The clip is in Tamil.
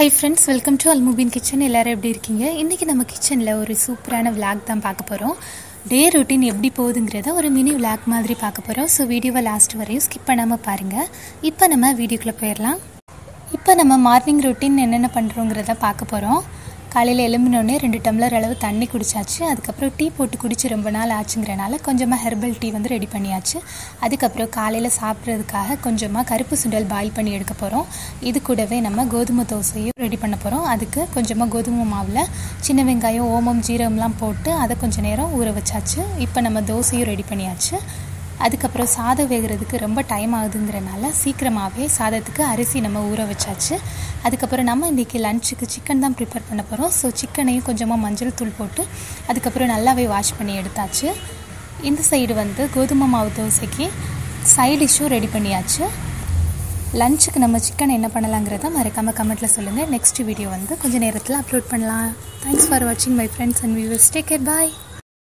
high friends welcome to Almubin kitchen எல்லோரும் எப்படி இருக்கீங்க இன்றைக்கி நம்ம கிச்சனில் ஒரு சூப்பரான விளாக் தான் பார்க்க போகிறோம் டே ரொட்டீன் எப்படி போகுதுங்கிறத ஒரு மினி விளாக் மாதிரி பார்க்க போகிறோம் ஸோ வீடியோவை லாஸ்ட் வரையும் ஸ்கிப் பண்ணாமல் பாருங்கள் இப்போ நம்ம வீடியோக்குள்ளே போயிடலாம் இப்போ நம்ம மார்னிங் ரொட்டீன் என்னென்ன பண்ணுறோங்கிறத பார்க்க போகிறோம் காலையில் எழும்பினோடனே ரெண்டு டம்ளர் அளவு தண்ணி குடிச்சாச்சு அதுக்கப்புறம் டீ போட்டு குடிச்சு ரொம்ப நாள் ஆச்சுங்கிறனால கொஞ்சமாக ஹெர்பல் டீ வந்து ரெடி பண்ணியாச்சு அதுக்கப்புறம் காலையில் சாப்பிட்றதுக்காக கொஞ்சமாக கருப்பு சுண்டல் பாயில் பண்ணி எடுக்க போகிறோம் இது கூடவே நம்ம கோதுமை தோசையும் ரெடி பண்ண போகிறோம் அதுக்கு கொஞ்சமாக கோதுமை மாவில் சின்ன வெங்காயம் ஓமம் ஜீரகம்லாம் போட்டு அதை கொஞ்சம் நேரம் ஊற வச்சாச்சு இப்போ நம்ம தோசையும் ரெடி பண்ணியாச்சு அதுக்கப்புறம் சாதம் வேகிறதுக்கு ரொம்ப டைம் ஆகுதுங்கிறனால சீக்கிரமாகவே சாதத்துக்கு அரிசி நம்ம ஊற வச்சாச்சு அதுக்கப்புறம் நம்ம இன்றைக்கி லஞ்சுக்கு சிக்கன் தான் ப்ரிப்பேர் பண்ண போகிறோம் ஸோ சிக்கனையும் கொஞ்சமாக மஞ்சள் தூள் போட்டு அதுக்கப்புறம் நல்லாவே வாஷ் பண்ணி எடுத்தாச்சு இந்த சைடு வந்து கோதுமை மாவு தோசைக்கு சைட் டிஷ்ஷும் ரெடி பண்ணியாச்சு லஞ்சுக்கு நம்ம சிக்கன் என்ன பண்ணலாங்கிறத மறக்காமல் கமெண்ட்டில் சொல்லுங்கள் நெக்ஸ்ட் வீடியோ வந்து கொஞ்சம் நேரத்தில் அப்லோட் பண்ணலாம் தேங்க்ஸ் ஃபார் வாட்சிங் my friends and viewers take care bye